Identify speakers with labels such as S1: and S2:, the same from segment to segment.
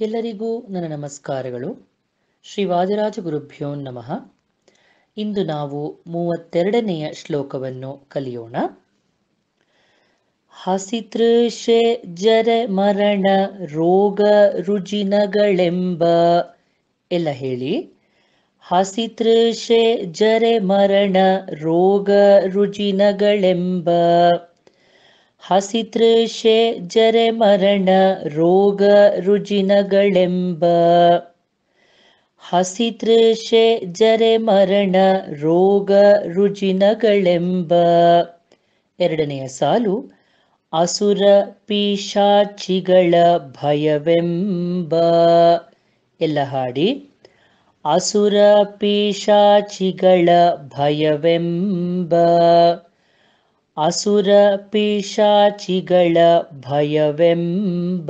S1: ಎಲ್ಲರಿಗೂ ನನ್ನ ನಮಸ್ಕಾರಗಳು ಶ್ರೀ ವಾದಿರಾಜ ಗುರುಭ್ಯೋ ನಮಃ ಇಂದು ನಾವು ಮೂವತ್ತೆರಡನೆಯ ಶ್ಲೋಕವನ್ನು ಕಲಿಯೋಣ ಹಸಿತೃಷೆ ಜರೆ ಮರಣ ರೋಗ ರುಜಿನಗಳೆಂಬ ಎಲ್ಲ ಹೇಳಿ ಹಸಿತೃಷೆ ಜರೆ ಮರಣ ರೋಗ ರುಜಿನಗಳೆಂಬ ಹಸಿತೃಷೆ ಜರೆ ಮರಣ ರೋಗ ರುಜಿನಗಳೆಂಬ ಹಸಿತೃಷೆ ಜರೆ ಮರಣ ರೋಗ ರುಜಿನಗಳೆಂಬ ಎರಡನೆಯ ಸಾಲು ಅಸುರ ಪಿಶಾಚಿಗಳ ಭಯವೆಂಬ ಎಲ್ಲ ಹಾಡಿ ಅಸುರ ಪಿಶಾಚಿಗಳ ಭಯವೆಂಬ ಅಸುರ ಪಿಶಾಚಿಗಳ ಭಯವೆಂಬ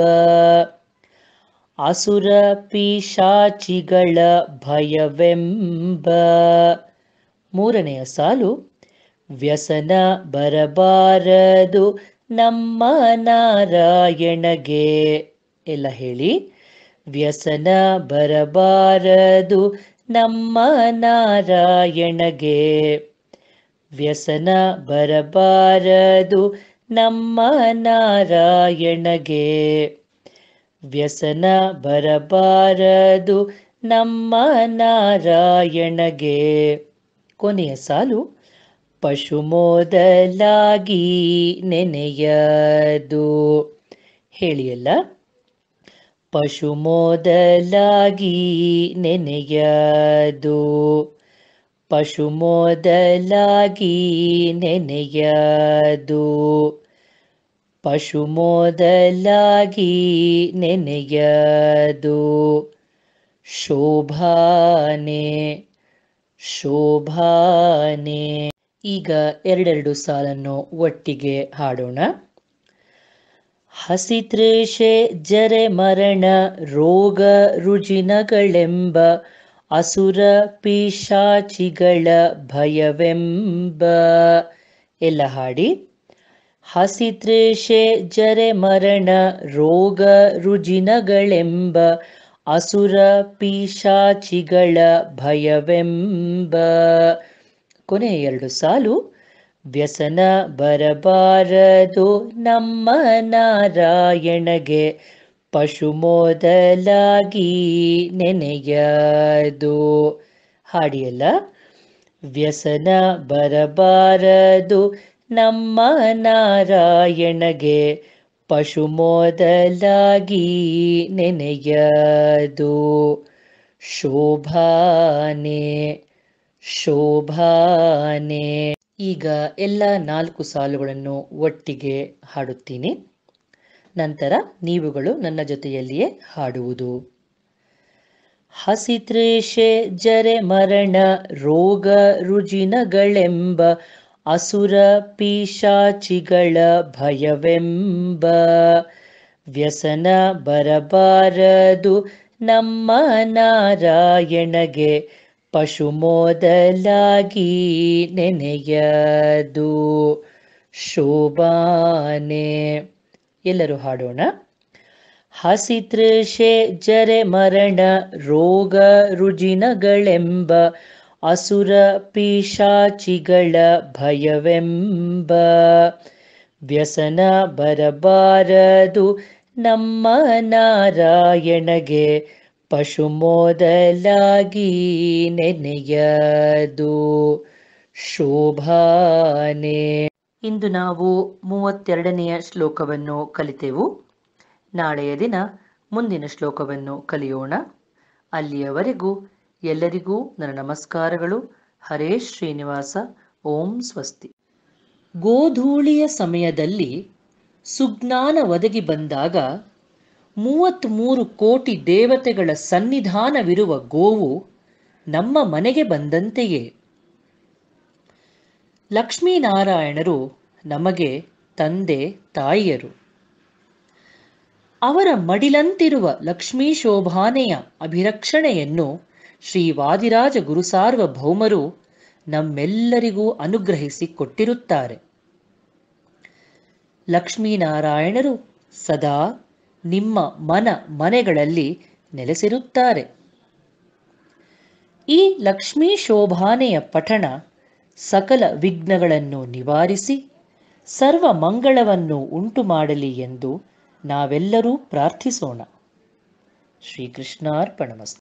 S1: ಅಸುರ ಪಿಶಾಚಿಗಳ ಭಯವೆಂಬ ಮೂರನೆಯ ಸಾಲು ವ್ಯಸನ ಬರಬಾರದು ನಮ್ಮ ನಾರಾಯಣಗೆ ಎಲ್ಲ ಹೇಳಿ ವ್ಯಸನ ಬರಬಾರದು ನಮ್ಮ ನಾರಾಯಣಗೆ ವ್ಯಸನ ಬರಬಾರದು ನಮ್ಮ ನಾರಾಯಣಗೆ ವ್ಯಸನ ಬರಬಾರದು ನಮ್ಮ ನಾರಾಯಣಗೆ ಕೊನೆಯ ಸಾಲು ಪಶು ಮೊದಲಾಗಿ ನೆನೆಯದು ಹೇಳಿಯಲ್ಲ ಪಶು ಮೊದಲಾಗಿ ನೆನೆಯದು ಪಶು ಮೊದಲಾಗಿ ನೆನೆಯದು ಪಶು ಮೊದಲಾಗಿ ನೆನೆಯದು ಶೋಭಾನೆ ಶೋಭಾನೆ ಈಗ ಎರಡೆರಡು ಸಾಲನ್ನು ಒಟ್ಟಿಗೆ ಹಾಡೋಣ ಹಸಿತೃಷೆ ಜರೆ ಮರಣ ರೋಗ ರುಜಿನಗಳೆಂಬ ಅಸುರ ಪಿಶಾಚಿಗಳ ಭಯವೆಂಬ ಎಲ್ಲ ಹಾಡಿ ಹಸಿತೃಷೆ ಜರೆ ಮರಣ ರೋಗ ರುಜಿನಗಳೆಂಬ ಅಸುರ ಪಿಶಾಚಿಗಳ ಭಯವೆಂಬ ಕೊನೆಯ ಎರಡು ಸಾಲು ವ್ಯಸನ ಬರಬಾರದು ನಮ್ಮ ನಾರಾಯಣಗೆ ಪಶು ಮೊದಲಾಗಿ ನೆನೆಯದು ಹಾಡಿಯಲ್ಲ ವ್ಯಸನ ಬರಬಾರದು ನಮ್ಮ ನಾರಾಯಣಗೆ ಪಶು ಮೊದಲಾಗಿ ನೆನೆಯದು ಶೋಭಾನೆ ಶೋಭಾನೆ ಈಗ ಎಲ್ಲ ನಾಲ್ಕು ಸಾಲುಗಳನ್ನು ಒಟ್ಟಿಗೆ ಹಾಡುತ್ತೀನಿ ನಂತರ ನೀವುಗಳು ನನ್ನ ಜೊತೆಯಲ್ಲಿಯೇ ಹಾಡುವುದು ಹಸಿತೃಷೆ ಜರೆ ಮರಣ ರೋಗ ರುಜಿನಗಳೆಂಬ ಅಸುರ ಪಿಶಾಚಿಗಳ ಭಯವೆಂಬ ವ್ಯಸನ ಬರಬಾರದು ನಮ್ಮ ನಾರಾಯಣಗೆ ಪಶು ಮೊದಲಾಗಿ ನೆನೆಯದು ಶೋಭಾನೆ ಎಲ್ಲರೂ ಹಾಡೋಣ ಹಸಿತೃಷೆ ಜರೆ ಮರಣ ರೋಗ ರುಜಿನಗಳೆಂಬ ಅಸುರ ಪಿಶಾಚಿಗಳ ಭಯವೆಂಬ ವ್ಯಸನ ಬರಬಾರದು ನಮ್ಮ ನಾರಾಯಣಗೆ ಪಶು ಮೊದಲಾಗಿ ನೆನೆಯದು ಶೋಭಾನೆ ಇಂದು ನಾವು ಮೂವತ್ತೆರಡನೆಯ ಶ್ಲೋಕವನ್ನು ಕಲಿತೆವು ನಾಳೆಯ ದಿನ ಮುಂದಿನ ಶ್ಲೋಕವನ್ನು ಕಲಿಯೋಣ ಅಲ್ಲಿಯವರೆಗೂ ಎಲ್ಲರಿಗೂ ನನ್ನ ನಮಸ್ಕಾರಗಳು ಹರೇ ಶ್ರೀನಿವಾಸ ಓಂ ಸ್ವಸ್ತಿ ಗೋಧೂಳಿಯ ಸಮಯದಲ್ಲಿ ಸುಜ್ಞಾನ ಒದಗಿ ಬಂದಾಗ ಮೂವತ್ತ್ಮೂರು ಕೋಟಿ ದೇವತೆಗಳ ಸನ್ನಿಧಾನವಿರುವ ಗೋವು ನಮ್ಮ ಮನೆಗೆ ಬಂದಂತೆಯೇ ಲಕ್ಷ್ಮೀನಾರಾಯಣರು ನಮಗೆ ತಂದೆ ತಾಯಿಯರು ಅವರ ಮಡಿಲಂತಿರುವ ಲಕ್ಷ್ಮೀ ಶೋಭಾನೆಯ ಅಭಿರಕ್ಷಣೆಯನ್ನು ಶ್ರೀ ವಾದಿರಾಜ ಗುರುಸಾರ್ವಭೌಮರು ನಮ್ಮೆಲ್ಲರಿಗೂ ಅನುಗ್ರಹಿಸಿ ಕೊಟ್ಟಿರುತ್ತಾರೆ ಲಕ್ಷ್ಮೀನಾರಾಯಣರು ಸದಾ ನಿಮ್ಮ ಮನ ಮನೆಗಳಲ್ಲಿ ನೆಲೆಸಿರುತ್ತಾರೆ ಈ ಲಕ್ಷ್ಮೀ ಶೋಭಾನೆಯ ಪಠಣ ಸಕಲ ವಿಘ್ನಗಳನ್ನು ನಿವಾರಿಸಿ ಸರ್ವ ಮಂಗಳವನ್ನು ಉಂಟು ಮಾಡಲಿ ಎಂದು ನಾವೆಲ್ಲರೂ ಪ್ರಾರ್ಥಿಸೋಣ ಶ್ರೀಕೃಷ್ಣಾರ್ಪಣಮಸ್ತು